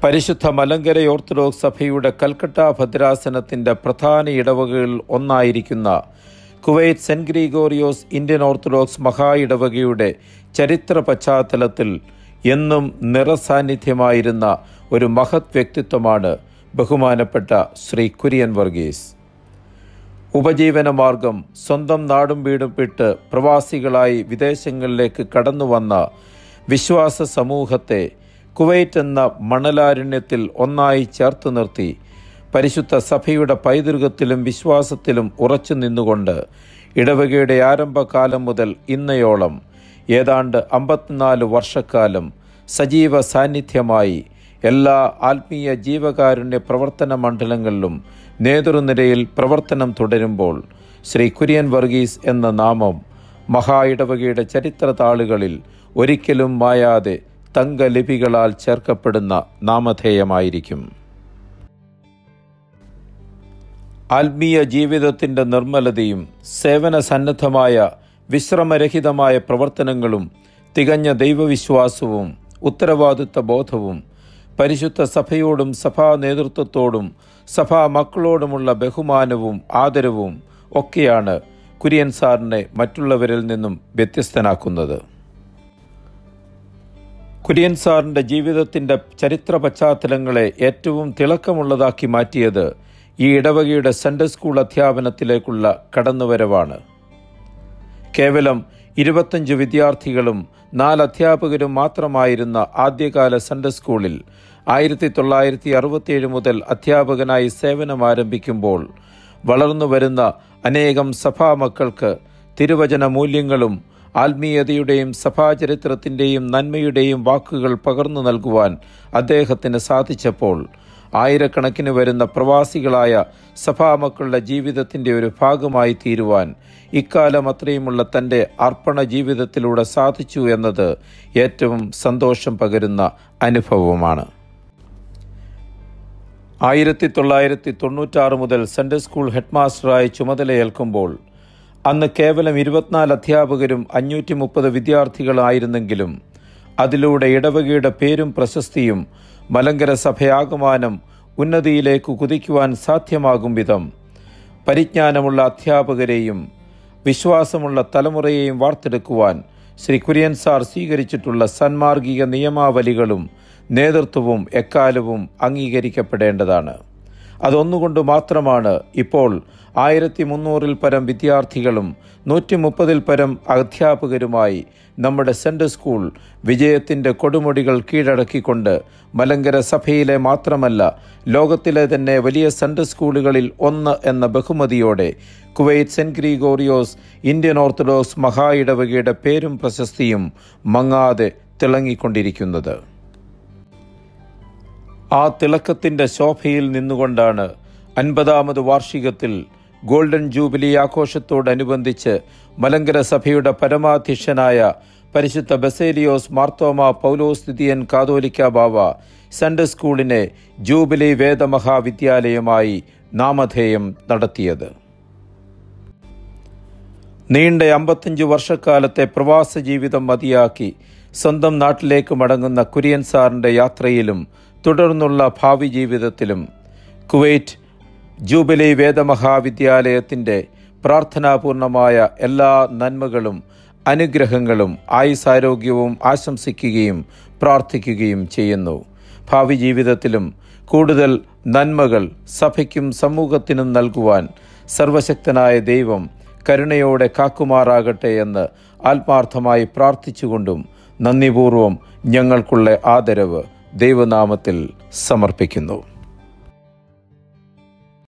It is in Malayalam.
പരിശുദ്ധ മലങ്കര ഓർത്തഡോക്സ് സഭയുടെ കൽക്കട്ട ഭദ്രാസനത്തിന്റെ പ്രധാന ഇടവകകളിൽ ഒന്നായിരിക്കുന്ന Kuwait Saint Gregorios Indian Orthodox മഹാ ഇടവകയുടെ ചരിത്ര പശ്ചാത്തലത്തിൽ എന്നും നിറസാന്നിധ്യമായിരുന്ന ഒരു മഹത് വ്യക്തിത്വമാണ് ബഹുമാനപ്പെട്ട ശ്രീ കുര്യൻ വർഗീസ് ഉപജീവന മാർഗം സ്വന്തം നാടും വീടും വിട്ട് പ്രവാസികളായി വിദേശങ്ങളിലേക്ക് കടന്നു വന്ന വിശ്വാസ സമൂഹത്തെ കുവൈറ്റ് എന്ന മണലാരണ്യത്തിൽ ഒന്നായി ചേർത്ത് നിർത്തി പരിശുദ്ധ സഭയുടെ പൈതൃകത്തിലും വിശ്വാസത്തിലും ഉറച്ചു നിന്നുകൊണ്ട് ഇടവകയുടെ ആരംഭകാലം മുതൽ ഇന്നയോളം ഏതാണ്ട് അമ്പത്തിനാല് വർഷക്കാലം സജീവ സാന്നിധ്യമായി എല്ലാ ആത്മീയ ജീവകാരുണ്യ പ്രവർത്തന മണ്ഡലങ്ങളിലും നേതൃനിരയിൽ പ്രവർത്തനം തുടരുമ്പോൾ ശ്രീ കുര്യൻ വർഗീസ് എന്ന നാമം മഹാ ഇടവകയുടെ ചരിത്ര താളുകളിൽ ഒരിക്കലും മായാതെ തങ്കലിപികളാൽ ചേർക്കപ്പെടുന്ന നാമധേയമായിരിക്കും ആത്മീയ ജീവിതത്തിൻ്റെ നിർമ്മലതയും സേവന സന്നദ്ധമായ വിശ്രമരഹിതമായ പ്രവർത്തനങ്ങളും തികഞ്ഞ ദൈവവിശ്വാസവും ഉത്തരവാദിത്വ ബോധവും പരിശുദ്ധ സഭയോടും സഭാ നേതൃത്വത്തോടും സഭാ മക്കളോടുമുള്ള ബഹുമാനവും ആദരവും ഒക്കെയാണ് കുര്യൻ സാറിനെ മറ്റുള്ളവരിൽ നിന്നും വ്യത്യസ്തനാക്കുന്നത് കുര്യൻ സാറിൻ്റെ ജീവിതത്തിൻ്റെ ചരിത്ര പശ്ചാത്തലങ്ങളെ ഏറ്റവും തിളക്കമുള്ളതാക്കി മാറ്റിയത് ഈ ഇടവകയുടെ സെൻട്രൽ സ്കൂൾ അധ്യാപനത്തിലേക്കുള്ള കടന്നുവരവാണ് കേവലം ഇരുപത്തഞ്ച് വിദ്യാർത്ഥികളും നാല് അധ്യാപകരും മാത്രമായിരുന്ന ആദ്യകാല സെൻട്രൽ സ്കൂളിൽ ആയിരത്തി തൊള്ളായിരത്തി അറുപത്തിയേഴ് മുതൽ അധ്യാപകനായി സേവനം ആരംഭിക്കുമ്പോൾ വളർന്നു വരുന്ന അനേകം സഭാമക്കൾക്ക് തിരുവചന മൂല്യങ്ങളും ആത്മീയതയുടെയും സഭാചരിത്രത്തിൻ്റെയും നന്മയുടെയും വാക്കുകൾ പകർന്നു നൽകുവാൻ അദ്ദേഹത്തിന് സാധിച്ചപ്പോൾ ആയിരക്കണക്കിന് വരുന്ന പ്രവാസികളായ സഭാമക്കളുടെ ജീവിതത്തിൻ്റെ ഒരു ഭാഗമായി തീരുവാൻ ഇക്കാലം അത്രയുമുള്ള തൻ്റെ അർപ്പണ ജീവിതത്തിലൂടെ സാധിച്ചു എന്നത് ഏറ്റവും സന്തോഷം പകരുന്ന അനുഭവമാണ് ആയിരത്തി തൊള്ളായിരത്തി തൊണ്ണൂറ്റാറ് മുതൽ സെൻട്രൽ സ്കൂൾ ഹെഡ്മാസ്റ്ററായി ചുമതലയേൽക്കുമ്പോൾ അന്ന് കേവലം ഇരുപത്തിനാല് അധ്യാപകരും അഞ്ഞൂറ്റി മുപ്പത് വിദ്യാർത്ഥികളായിരുന്നെങ്കിലും അതിലൂടെ ഇടവകയുടെ പേരും പ്രശസ്തിയും മലങ്കര സഭയാകമാനം ഉന്നതിയിലേക്ക് കുതിക്കുവാൻ സാധ്യമാകും വിധം പരിജ്ഞാനമുള്ള അധ്യാപകരെയും വിശ്വാസമുള്ള തലമുറയെയും വാർത്തെടുക്കുവാൻ ശ്രീ കുര്യൻ സാർ സ്വീകരിച്ചിട്ടുള്ള സന്മാർഗിക നിയമാവലികളും നേതൃത്വവും എക്കാലവും അംഗീകരിക്കപ്പെടേണ്ടതാണ് അതൊന്നുകൊണ്ട് മാത്രമാണ് ഇപ്പോൾ ആയിരത്തി മുന്നൂറിൽ പരം വിദ്യാർത്ഥികളും നൂറ്റി മുപ്പതിൽ പരം അധ്യാപകരുമായി നമ്മുടെ സെൻട്രൽ സ്കൂൾ വിജയത്തിൻ്റെ കൊടുമുടികൾ കീഴടക്കിക്കൊണ്ട് മലങ്കര സഭയിലെ മാത്രമല്ല ലോകത്തിലെ തന്നെ വലിയ സെൻട്രൽ സ്കൂളുകളിൽ ഒന്ന് എന്ന ബഹുമതിയോടെ Kuwait Saint Gregorios Indian Orthodox മഹാ ഇടവകയുടെ പേരും പ്രശസ്തിയും മങ്ങാതെ തിളങ്ങിക്കൊണ്ടിരിക്കുന്നത് ആ തിളക്കത്തിൻ്റെ ശോഭയിൽ നിന്നുകൊണ്ടാണ് അൻപതാമത് വാർഷികത്തിൽ ഗോൾഡൻ ജൂബിലി ആഘോഷത്തോടനുബന്ധിച്ച് മലങ്കര സഭയുടെ പരമാധ്യക്ഷനായ പരിശുദ്ധ ബസേലിയോസ് മാർത്തോമ പൗലോസ് ദിദിയൻ കാതോലിക്ക ബാവ സെൻട്രൽ സ്കൂളിനെ ജൂബിലി വേദമഹാവിദ്യാലയമായി നാമധേയം നടത്തിയത് നീണ്ട അമ്പത്തഞ്ച് വർഷക്കാലത്തെ പ്രവാസ ജീവിതം മതിയാക്കി സ്വന്തം നാട്ടിലേക്ക് മടങ്ങുന്ന കുര്യൻ സാറിൻ്റെ യാത്രയിലും തുടർന്നുള്ള ഭാവി ജീവിതത്തിലും കുവൈറ്റ് ജൂബിലി വേദമഹാവിദ്യാലയത്തിൻ്റെ പ്രാർത്ഥനാപൂർണമായ എല്ലാ നന്മകളും അനുഗ്രഹങ്ങളും ആയുസാരോഗ്യവും ആശംസിക്കുകയും പ്രാർത്ഥിക്കുകയും ചെയ്യുന്നു ഭാവി ജീവിതത്തിലും കൂടുതൽ നന്മകൾ സഭയ്ക്കും സമൂഹത്തിനും നൽകുവാൻ സർവശക്തനായ ദൈവം കരുണയോടെ കാക്കുമാറാകട്ടെ എന്ന് ആത്മാർത്ഥമായി പ്രാർത്ഥിച്ചുകൊണ്ടും നന്ദിപൂർവം ഞങ്ങൾക്കുള്ള ആദരവ് ദൈവനാമത്തിൽ സമർപ്പിക്കുന്നു